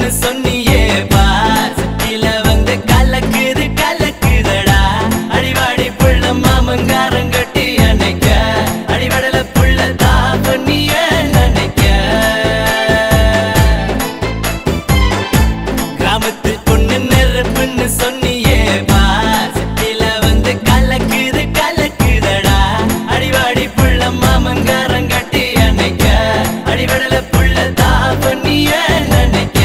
சொன்னியே பார் சட்டில வந்து கலக்குது கலக்குதடா அடிவாடி புள்ள மாமங்காரன் கட்டி அணைக்க அடிவடல புள்ள தான் பண்ணிய நினைக்க கிராமத்து பொண்ணு நெருப்புன்னு சொன்னியே பார் சட்டில வந்து கலக்குது கலக்குதடா அடிவாடி புள்ள மாமங்காரன் கட்டி அணைக்க அடிவடல புள்ள தான் பண்ணிய நினைக்க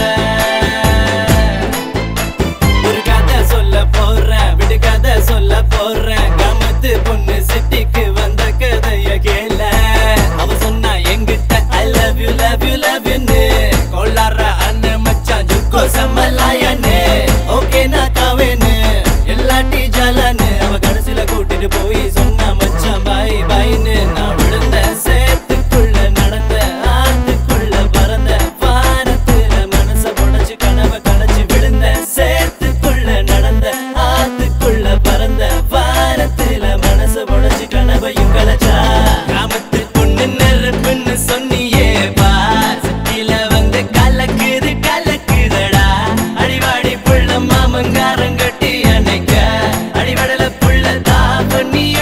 ஒரு கதை சொல்ல போறேன் விடு கதை சொல்ல போறேன் கிராமத்து பொண்ணு சிட்டிக்கு வந்த கதைய கேள அவ சொன்னா எங்கிட்ட I love you love you love யூன்னு கொள்ளார அண்ணன் மச்சான் ஜுக்கோ சம்மலாயன்னு ஓகே நான் காவேன்னு எல்லாட்டி ஜாலான்னு அவ கடைசியில கூட்டிட்டு போய் சொன்னா மச்சான் பாய் பாய்ன்னு நான் விழுந்த சேத்துக்குள்ள நடந்த ஆத்துக்குள்ள பறந்த வானத்துல மனச புடைச்சு கனவை கடைச்சு விழுந்த சேத்துக்குள்ள நடந்த ஆத்துக்குள்ள பறந்த வானத்துல மனச புடைச்சு கனவையும் கலைச்சா கிராமத்து பொண்ணு நெருப்புன்னு சொன்னியே பார் சட்டில வந்து கலக்குது கலக்குதடா அடிவாடி புள்ள மாமங்காரன் கட்டி அணைக்க அடிவடல புள்ள தான் பண்ணிய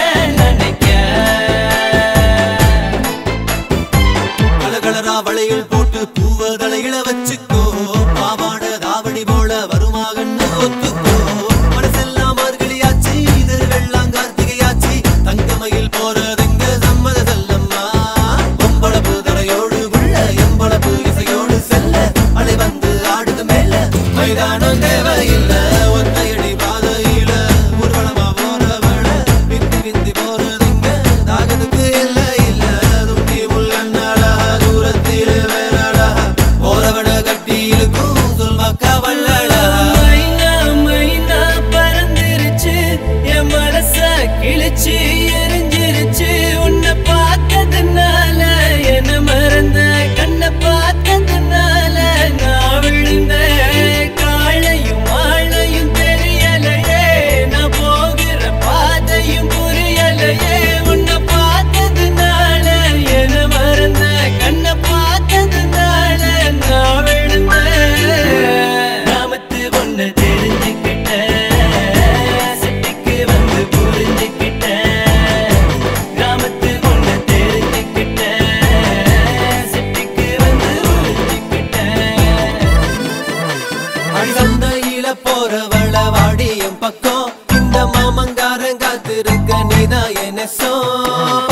நினைக்க கலகலரா வளையல் போட்டு பூவ தலையில வச்சுக்கோ பாவாட தாவணி போல வருமாகன்னு ஒத்துக்கோ மனசெல்லாம் மார்கழியாச்சு இது வெள்ளம் கார்த்திகையாச்சு தங்கமயில் போறதுங்க சம்மத செல்லம்மா பொம்பளப்பு தரையோடு உள்ள எம்பளப்பு இசையோடு செல்ல அலை வந்து ஆடுது மேல மைதானம் தேவையில்ல ஒத்தையடி பாதையில ஊர்வலமா போறவள விந்தி விந்தி போறதுங்க தாகத்துக்கு இல்ல இல்ல தும்பி முள்ளண்ணாடா தூரத்தில் வேறடா போறவட கட்டி இழுக்கும் சொல்மாக்கா வல்லடா மைனா மைனா பறந்துருச்சு என் மனச கிழிச்சு எரிஞ்சிருச்சு உன்னை பார்த்ததுனால என்ன மறந்த கண்ணை பார்த்ததுனால நான் விழுந்த காளையும் ஆளையும் தெரியலையே நான் போகிற பாதையும் புரியலையே உன்னை பார்த்ததுனால என்ன மறந்த கண்ணை பார்த்ததுனால நான் விழுந்த கிராமத்து ஒண்ணு தெரிஞ்சுக்கிட்ட சிட்டிக்கு வந்து புரிஞ்சுக்கிட்ட கிராமத்து ஒண்ணு தெரிஞ்சுக்கிட்ட சிட்டிக்கு வந்து புரிஞ்சுக்கிட்ட அடி சந்தையில போறவள வாடியும் பக்கம் இந்த மாமங்காரன் காத்திருக்க நீதான் என்ன சோ